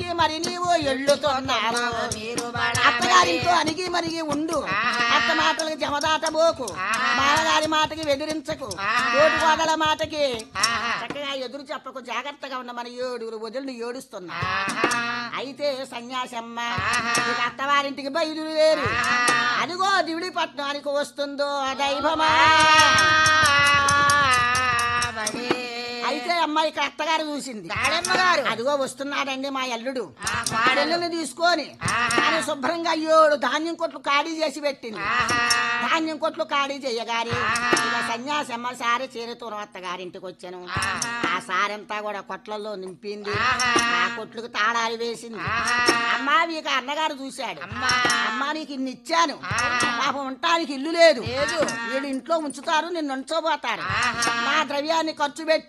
అత్తగారింటికి మరి నీవు ఎళ్ళుతున్నావు మీరు బడా అత్తగారింట్లో అణిగి మరిగి ఉండు అత్త మాటలకు జమదాటబోకు మామగారి మాటకి వెదిరించకు తోటి కోడల మాటకి చక్కగా ఎదురు చెప్పకు జాగ్రత్తగా ఉన్న మన ఏడుగురు వదులు ఏడుస్తున్నా అయితే సన్యాసమ్మ ఇక అత్తవారింటికి బయలుదేరు అదిగో దివిడి పట్నానికి వస్తుందో దైవమా అయితే అమ్మాయి ఇక్కడ అత్తగారు చూసింది దాడమ్మ గారు అదిగో వస్తున్నాడండి మా అల్లుడు ఆ, పాడలు. పిల్లల్ని తీసుకొని ఆయన శుభ్రంగా ఏడు ధాన్యం కొట్లు ఖాళీ చేసి పెట్టింది ధాన్యం కొట్లు ఖాళీ చేయగారి ఇలా సన్యాసి అమ్మ సారి చేరుతూ అత్తగారింటికి వచ్చాను ఆ సారంతా కూడా కొట్లలో నింపింది ఆ కొట్లకు తాళాలు వేసింది అమ్మా ఇక అన్నగారు చూశాడు అమ్మా నీకు ఇన్ని ఇచ్చాను పాపం ఉండటానికి ఇల్లు లేదు వీడు ఇంట్లో ఉంచుతారు నిన్ను ఉంచబోతారు నా ద్రవ్యాన్ని ఖర్చు పెట్టి